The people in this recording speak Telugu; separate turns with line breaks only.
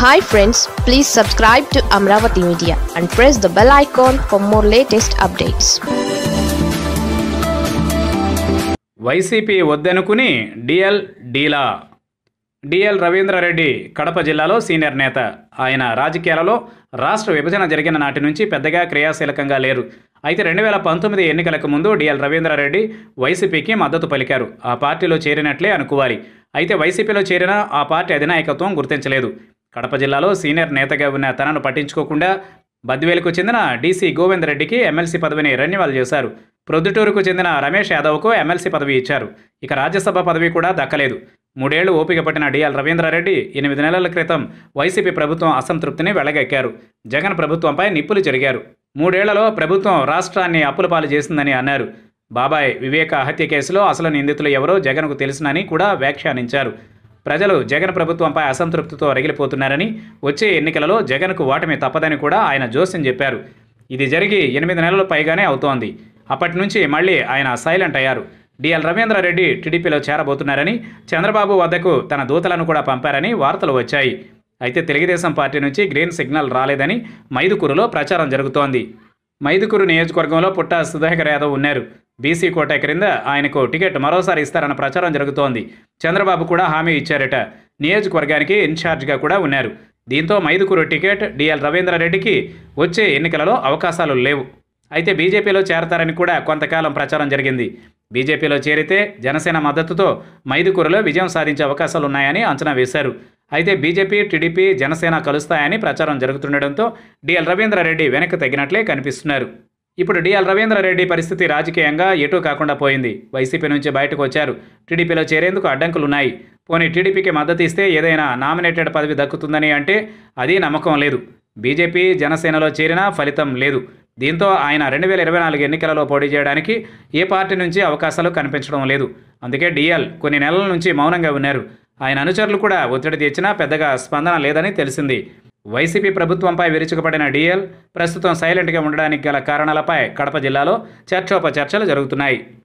hi friends please subscribe to Amaravati media and press the bell icon for more latest updates
YCP వద్దనుకుని డిఎల్ డీలా డిఎల్ రవీంద్రారెడ్డి కడప జిల్లాలో సీనియర్ నేత ఆయన రాజకీయాలలో రాష్ట్ర విభజన జరిగిన నాటి నుంచి పెద్దగా క్రియాశీలకంగా లేరు అయితే రెండు వేల పంతొమ్మిది ఎన్నికలకు ముందు డిఎల్ రవీంద్రారెడ్డి వైసీపీకి మద్దతు పలికారు ఆ పార్టీలో చేరినట్లే అనుకోవాలి అయితే వైసీపీలో చేరిన ఆ పార్టీ అధినాయకత్వం గుర్తించలేదు కడప జిల్లాలో సీనియర్ నేతగా ఉన్న తనను పట్టించుకోకుండా బద్వేలుకు చెందిన డీసీ గోవింద్ రెడ్డికి ఎమ్మెల్సీ పదవిని రెన్యువల్ చేశారు ప్రొద్దుటూరుకు చెందిన రమేష్ యాదవ్కు ఎమ్మెల్సీ పదవి ఇచ్చారు ఇక రాజ్యసభ పదవి కూడా దక్కలేదు మూడేళ్లు ఓపిక పట్టిన డిఎల్ రవీంద్రారెడ్డి ఎనిమిది నెలల క్రితం వైసీపీ ప్రభుత్వం అసంతృప్తిని వెళ్లగక్కారు జగన్ ప్రభుత్వంపై నిప్పులు జరిగారు మూడేళ్లలో ప్రభుత్వం రాష్ట్రాన్ని అప్పుల పాలు చేసిందని అన్నారు బాబాయ్ వివేక హత్య కేసులో అసలు నిందితులు ఎవరో జగన్కు తెలుసునని కూడా వ్యాఖ్యానించారు ప్రజలు జగన్ ప్రభుత్వంపై అసంతృప్తితో రగిలిపోతున్నారని వచ్చే ఎన్నికలలో జగన్కు ఓటమి తప్పదని కూడా ఆయన జోస్యం చెప్పారు ఇది జరిగి ఎనిమిది నెలలు పైగానే అవుతోంది అప్పటి నుంచి మళ్ళీ ఆయన సైలెంట్ అయ్యారు డిఎల్ రవీంద్రారెడ్డి టీడీపీలో చేరబోతున్నారని చంద్రబాబు వద్దకు తన దూతలను కూడా పంపారని వార్తలు వచ్చాయి అయితే తెలుగుదేశం పార్టీ నుంచి గ్రీన్ సిగ్నల్ రాలేదని మైదుకూరులో ప్రచారం జరుగుతోంది మైదుకూరు నియోజకవర్గంలో పుట్ట సుధాకర్ యాదవ్ ఉన్నారు బీసీ కోట క్రింద ఆయనకు టికెట్ మరోసారి ఇస్తారన్న ప్రచారం జరుగుతోంది చంద్రబాబు కూడా హామీ ఇచ్చారట నియోజకవర్గానికి ఇన్ఛార్జిగా కూడా ఉన్నారు దీంతో మైదుకూరు టికెట్ డిఎల్ రవీంద్రారెడ్డికి వచ్చే ఎన్నికలలో అవకాశాలు లేవు అయితే బీజేపీలో చేరతారని కూడా కొంతకాలం ప్రచారం జరిగింది బీజేపీలో చేరితే జనసేన మద్దతుతో మైదుకూరులో విజయం సాధించే అవకాశాలు ఉన్నాయని అంచనా వేశారు అయితే బీజేపీ టీడీపీ జనసేన కలుస్తాయని ప్రచారం జరుగుతుండటంతో డిఎల్ రవీంద్రారెడ్డి వెనక్కి తగ్గినట్లే కనిపిస్తున్నారు ఇప్పుడు డిఎల్ రవీంద్రారెడ్డి పరిస్థితి రాజకీయంగా ఎటూ కాకుండా పోయింది వైసీపీ నుంచి బయటకు వచ్చారు టీడీపీలో చేరేందుకు అడ్డంకులున్నాయి పోనీ టీడీపీకి మద్దతు ఇస్తే ఏదైనా నామినేటెడ్ పదవి దక్కుతుందని అంటే అది నమ్మకం లేదు బీజేపీ జనసేనలో చేరినా ఫలితం లేదు దీంతో ఆయన రెండు వేల ఇరవై నాలుగు ఎన్నికలలో పోటీ చేయడానికి ఏ పార్టీ నుంచి అవకాశాలు కనిపించడం లేదు అందుకే డిఎల్ కొన్ని నెలల నుంచి మౌనంగా ఉన్నారు ఆయన అనుచరులు కూడా ఒత్తిడి తెచ్చినా పెద్దగా స్పందన లేదని తెలిసింది వైసీపీ ప్రభుత్వంపై విరుచుకుపడిన డిఎల్ ప్రస్తుతం సైలెంట్గా ఉండడానికి గల కారణాలపై కడప జిల్లాలో చర్చోపచర్చలు జరుగుతున్నాయి